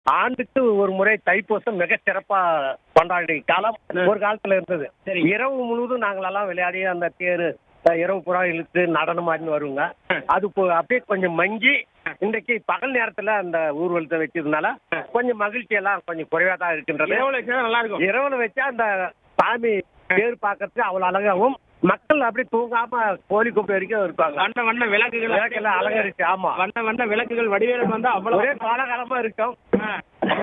ஆண்டுக்கு ஒரு முறை தைப்பூசம் மிக சிறப்பா கொண்டாடி காலம் ஒரு காலத்துல இருந்தது சரி. இரவு முழுவதும் நாங்களெல்லாம் விளையாடி அந்த தேரு அஹ், இரவு புறா இழுத்து நடனம் ஆடின்னு வருவோங்க அது இப்போ அப்படியே கொஞ்சம் மங்கி இன்றைக்கு பகல் நேரத்துல அந்த ஊர்வலத்தை வச்சதுனால கொஞ்சம் மகிழ்ச்சி எல்லாம் கொஞ்சம் குறைவா தான் இருக்கின்றது இரவுல வச்சா நல்லா இருக்கும் இரவுல வச்சா அந்த சாமி தேர் பார்க்கறதுக்கு அவ்வளவு அழகாகவும் மக்கள் அப்படி தூங்காம கோழி கூப்பிட்டு வரைக்கும் இருப்பாங்க வண்ண வண்ண விளக்குகள் விளக்கெல்லாம் அலங்கரிச்சு ஆமா வண்ண வண்ண விளக்குகள் வடிவேலுக்கு வந்தா அவ்வளவு ஒரே கோலாகலமா இருக்கும் ஆ.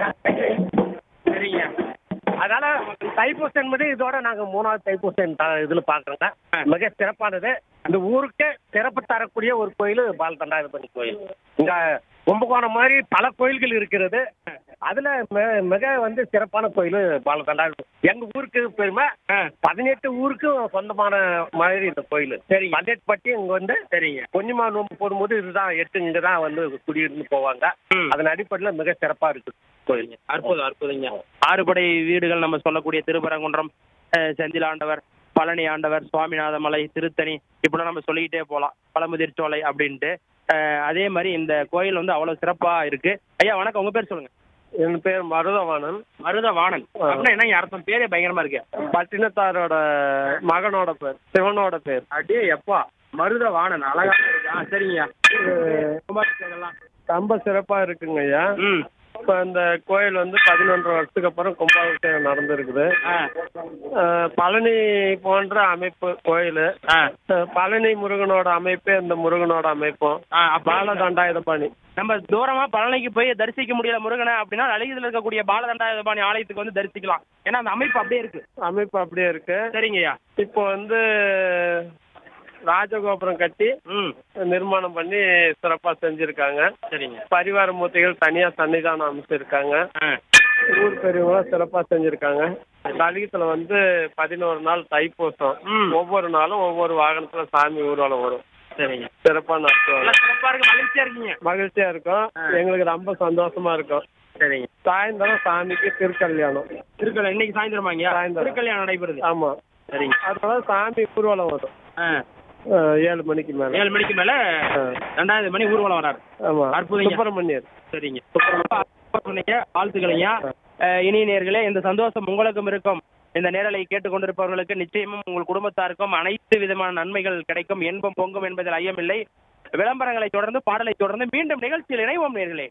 சரிங்க அதனால தைப்பூசம் என்பது இதோட நாங்க மூணாவது தைப்பூசம் த- இதுல பாக்குறோங்க மிக சிறப்பானது இந்த ஊருக்கு சிறப்பு தரக்கூடிய ஒரு கோயில் பால் தண்டாயுதபதி கோயில் இங்க கும்பகோணம் மாதிரி பல கோயில்கள் இருக்கிறது அதுல மி- மிக வந்து சிறப்பான கோயில் பால தண்டாயுதபதி எங்க ஊருக்கு பெருமை ஆ. பதினெட்டு ஊருக்கும் சொந்தமான மாதிரி இந்த கோயில் சரிங்க. பதினெட்டு பட்டி இங்க வந்து சரிங்க கொஞ்சமா நோம்பு போடும்போது இதுதான் எட்டு இங்க தான் வந்து குடியிருந்து போவாங்க ம். அதன் அடிப்படையில் மிக சிறப்பா இருக்கு கோயில் அற்புதம் அற்புதங்க ஆறுபடை வீடுகள் நம்ம சொல்லக்கூடிய திருப்பரங்குன்றம் அஹ், செந்தில் ஆண்டவர் பழனி ஆண்டவர் சுவாமிநாதமலை திருத்தணி இப்படிலாம் நம்ம சொல்லிக்கிட்டே போகலாம் பழமுதிர் சோலை அப்படின்ட்டு அஹ், அதே மாதிரி இந்த கோயில் வந்து அவ்வளவு சிறப்பா இருக்கு ஐயா வணக்கம் உங்க பேர் சொல்லுங்க என் பேர் மருதவாணன் மருத வாணன் அப்படின்னா என்ன அர்த்தம் பேரே பயங்கரமா இருக்கு பட்டினத்தாரோட மகனோட பேர் சிவனோட பேர் அப்படியே எப்பா மருத வாணன் அழகா இருக்கு ஆ சரிங்க கும்பாபிஷேகம்லாம். ரொம்ப சிறப்பா இருக்குங்க ஐயா ம் இப்ப இந்த கோயில் வந்து பதினொன்று வருஷத்துக்கு அப்புறம் கும்பாபிஷேகம் நடந்திருக்குது ஆ அஹ், பழனி போன்ற அமைப்பு கோயில் ஆ பழனி முருகனோட அமைப்பே இந்த முருகனோட அமைப்பும் ஆ அப்ப பால தண்டாயுதபாணி நம்ம தூரமா பழனிக்கு போய் தரிசிக்க முடியல முருகனை அப்படின்னா அழகியதுல இருக்கக்கூடிய பாலதண்டாயுதபாணி ஆலயத்துக்கு வந்து தரிசிக்கலாம் ஏன்னா அந்த அமைப்பு அப்படியே இருக்கு அமைப்பு அப்படியே இருக்கு சரிங்கய்யா இப்போ வந்து ராஜகோபுரம் கட்டி ம் நிர்மாணம் பண்ணி சிறப்பா செஞ்சிருக்காங்க சரிங்க பரிவார மூர்த்திகள் தனியா சன்னிதானம் அமைச்சிருக்காங்க ஆ ஊர் பெரியவங்களும் சிறப்பா செஞ்சிருக்காங்க கலிகத்துல வந்து பதினோரு நாள் தைப்பூசம் ம். ஒவ்வொரு நாளும் ஒவ்வொரு வாகனத்துல சாமி ஊர்வலம் வரும் சரிங்க சிறப்பா நடத்துவாங்க நல்லா சிறப்பா இருக்கு மகிழ்ச்சியா இருக்கீங்க மகிழ்ச்சியா இருக்கும் எங்களுக்கு ரொம்ப சந்தோஷமா இருக்கும் சரிங்க சாயந்தரம் சாமிக்கு திருக்கல்யாணம் திருக்கல்யாணம் இன்னைக்கு சாயந்தரமாங்கய்யா சாயந்தரம். திருக்கல்யாணம் நடைபெறுது ஆமா சரிங்க அதனால சாமி ஊர்வலம் வரும் ஆ அஹ், ஏழு மணிக்கு மேல ஏழு மணிக்கு மேல ரெண்டாயிரம் மணி ஊர்வலம் வராரு ஆமா அற்புதங்க. சுப்பிரமணியர் சரிங்க ரொம்ப அற்புதமா சொன்னீங்க வாழ்த்துக்களையா அஹ், இனி நேர்களே இந்த சந்தோஷம் உங்களுக்கும் இருக்கும் இந்த நேரலை கேட்டுக்கொண்டிருப்பவர்களுக்கு நிச்சயமும் உங்கள் குடும்பத்தாருக்கும் அனைத்து விதமான நன்மைகள் கிடைக்கும் இன்பம் பொங்கும் என்பதில் ஐயமில்லை விளம்பரங்களை தொடர்ந்து பாடலை தொடர்ந்து மீண்டும் நிகழ்ச்சியில் இணைவோம் நேர்களே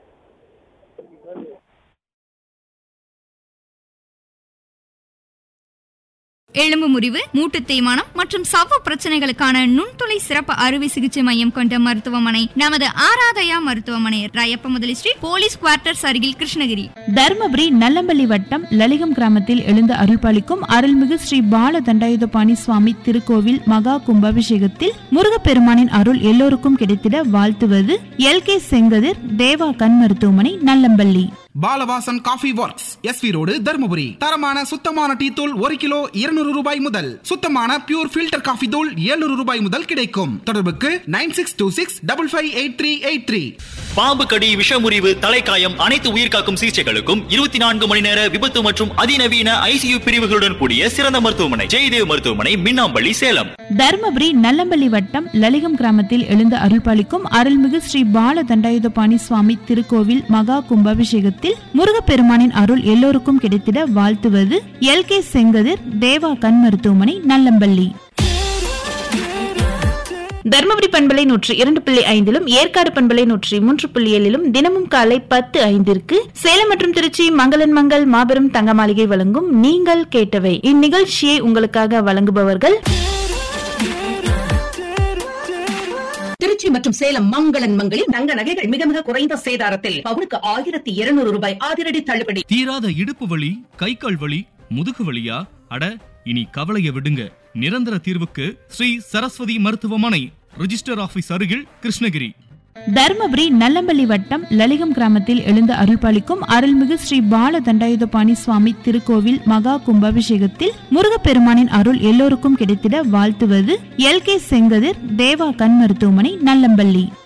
எலும்பு முறிவு மூட்டு தேய்மானம் மற்றும் சவ்வு பிரச்சனைகளுக்கான நுண்துளை சிறப்பு அறுவை சிகிச்சை மையம் கொண்ட மருத்துவமனை நமது ஆராதயா மருத்துவமனை ராயப்ப முதலி ஸ்ட்ரீட் போலீஸ் குவார்ட்டர்ஸ் அருகில் கிருஷ்ணகிரி தர்மபுரி நல்லம்பள்ளி வட்டம் லலிகம் கிராமத்தில் எழுந்து அருள்பாலிக்கும் அருள்மிகு ஸ்ரீ பால தண்டாயுதபாணி சுவாமி திருக்கோவில் மகா கும்பாபிஷேகத்தில் முருகப்பெருமானின் அருள் எல்லோருக்கும் கிடைத்திட வாழ்த்துவது எல் கே செங்கதிர் தேவா கண் மருத்துவமனை Nallampalli Balavasan coffee works SV road Dharmapuri தரமான சுத்தமான டீ தூள் ஒரு கிலோ இருநூறு ரூபாய் முதல் சுத்தமான பியூர் ஃபில்டர் காஃபி தூள் 700 ரூபாய் முதல் கிடைக்கும் தொடர்புக்கு nine six two six double five eight three eight three பாம்பு கடி விஷமுறிவு தலைக்காயம் அனைத்து உயிர்காக்கும் சிகிச்சைகளுக்கும் இருபத்தி நான்கு மணி நேர விபத்து மற்றும் அதிநவீன ஐசியு பிரிவுகளுடன் கூடிய சிறந்த மருத்துவமனை ஜெயதேவ் மருத்துவமனை மின்னாம்பள்ளி சேலம் தர்மபுரி நல்லம்பள்ளி வட்டம் லலிகம் கிராமத்தில் எழுந்து அருள்பாலிக்கும் அருள்மிகு ஸ்ரீ பால தண்டாயுதபாணி சுவாமி திருக்கோவில் மகா கும்பாபிஷேகத்தில் முருகப்பெருமானின் அருள் எல்லோருக்கும் கிடைத்திட வாழ்த்துவது எல் கே செங்கதிர் தேவா கண் மருத்துவமனை நல்லம்பள்ளி தர்மபுரி பண்பலை நூற்றி இரண்டு புள்ளி ஐந்திலும் ஏற்காடு பண்பலை நூற்றி மூன்று புள்ளி ஏழிலும் தினமும் காலை பத்து ஐந்திற்கு சேலம் மற்றும் திருச்சி மங்களன் மங்கள் மாபெரும் தங்க மாளிகை வழங்கும் நீங்கள் கேட்டவை இந்நிகழ்ச்சியை உங்களுக்காக வழங்குபவர்கள் திருச்சி மற்றும் சேலம் மங்களன் மங்களில் தங்க நகைகள் மிக மிக குறைந்த சேதாரத்தில் பவுனுக்கு ஆயிரத்தி இருநூறு ரூபாய் அதிரடி தள்ளுபடி தீராத இடுப்பு வலி கை கால் வலி முதுகு வலியா அட இனி கவலைய விடுங்க நிரந்தர தீர்வுக்கு ஸ்ரீ சரஸ்வதி மருத்துவமனை ரிஜிஸ்டர் ஆபீஸ் அருகில் கிருஷ்ணகிரி தர்மபுரி நல்லம்பள்ளி வட்டம் லலிகம் கிராமத்தில் எழுந்து அருள்பாலிக்கும் அருள்மிகு ஸ்ரீ பால தண்டாயுதபாணி சுவாமி திருக்கோவில் மகா கும்பாபிஷேகத்தில் முருகப்பெருமானின் அருள் எல்லோருக்கும் கிடைத்திட வாழ்த்துவது எல் கே செங்கதிர் தேவா கண் மருத்துவமனை நல்லம்பள்ளி